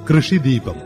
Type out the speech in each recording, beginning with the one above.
കൃഷിദീപം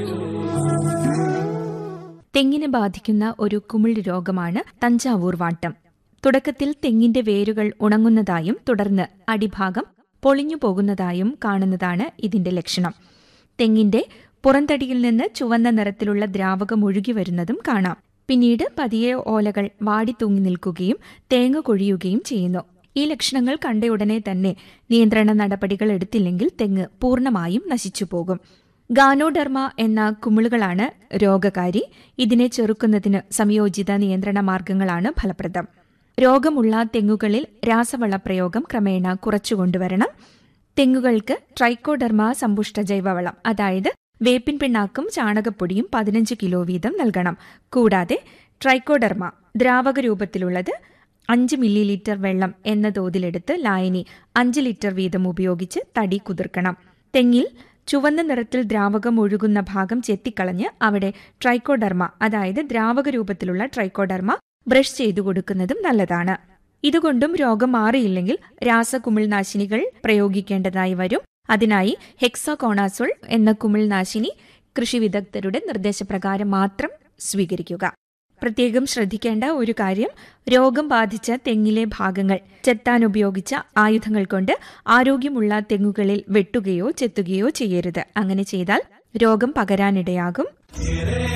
തെങ്ങിനെ ബാധിക്കുന്ന ഒരു കുമിൾ രോഗമാണ് തഞ്ചാവൂർ വാട്ടം തുടക്കത്തിൽ തെങ്ങിന്റെ വേരുകൾ ഉണങ്ങുന്നതായും തുടർന്ന് അടിഭാഗം പൊളിഞ്ഞു പോകുന്നതായും കാണുന്നതാണ് ഇതിന്റെ ലക്ഷണം തെങ്ങിന്റെ പുറന്തടിയിൽ നിന്ന് ചുവന്ന നിറത്തിലുള്ള ദ്രാവകം ഒഴുകി വരുന്നതും കാണാം പിന്നീട് പതിയെ ഓലകൾ വാടി തൂങ്ങി നിൽക്കുകയും തേങ്ങ കൊഴിയുകയും ചെയ്യുന്നു ഈ ലക്ഷണങ്ങൾ കണ്ടയുടനെ തന്നെ നിയന്ത്രണ നടപടികൾ എടുത്തില്ലെങ്കിൽ തെങ്ങ് പൂർണ്ണമായും നശിച്ചുപോകും ഗാനോഡർമ എന്ന കുമിളുകളാണ് രോഗകാരി ഇതിനെ ചെറുക്കുന്നതിന് സംയോജിത നിയന്ത്രണ മാർഗങ്ങളാണ് ഫലപ്രദം രോഗമുള്ള തെങ്ങുകളിൽ രാസവള പ്രയോഗം ക്രമേണ കുറച്ചുകൊണ്ടുവരണം തെങ്ങുകൾക്ക് ട്രൈക്കോഡർമ സമ്പുഷ്ട ജൈവവളം അതായത് വേപ്പിൻ പിണ്ണാക്കും ചാണകപ്പൊടിയും പതിനഞ്ച് കിലോ വീതം നൽകണം കൂടാതെ ട്രൈക്കോഡർമ ദ്രാവക രൂപത്തിലുള്ളത് അഞ്ച് മില്ലി ലിറ്റർ വെള്ളം എന്ന തോതിലെടുത്ത് ലായനി അഞ്ച് ലിറ്റർ വീതം ഉപയോഗിച്ച് തടി കുതിർക്കണം തെങ്ങിൽ ചുവന്ന നിറത്തിൽ ദ്രാവകം ഒഴുകുന്ന ഭാഗം ചെത്തിക്കളഞ്ഞ് അവിടെ ട്രൈക്കോഡർമ അതായത് ദ്രാവക രൂപത്തിലുള്ള ട്രൈക്കോഡർമ ബ്രഷ് ചെയ്തു കൊടുക്കുന്നതും നല്ലതാണ് ഇതുകൊണ്ടും രോഗം മാറിയില്ലെങ്കിൽ രാസകുമിൾനാശിനികൾ പ്രയോഗിക്കേണ്ടതായി വരും അതിനായി ഹെക്സാകോണാസോൾ എന്ന കുമിൾനാശിനി കൃഷി വിദഗ്ധരുടെ നിർദ്ദേശപ്രകാരം മാത്രം സ്വീകരിക്കുക പ്രത്യേകം ശ്രദ്ധിക്കേണ്ട ഒരു കാര്യം രോഗം ബാധിച്ച തെങ്ങിലെ ഭാഗങ്ങൾ ചെത്താൻ ഉപയോഗിച്ച ആയുധങ്ങൾ കൊണ്ട് ആരോഗ്യമുള്ള തെങ്ങുകളിൽ വെട്ടുകയോ ചെത്തുകയോ ചെയ്യരുത് അങ്ങനെ ചെയ്താൽ രോഗം പകരാനിടയാകും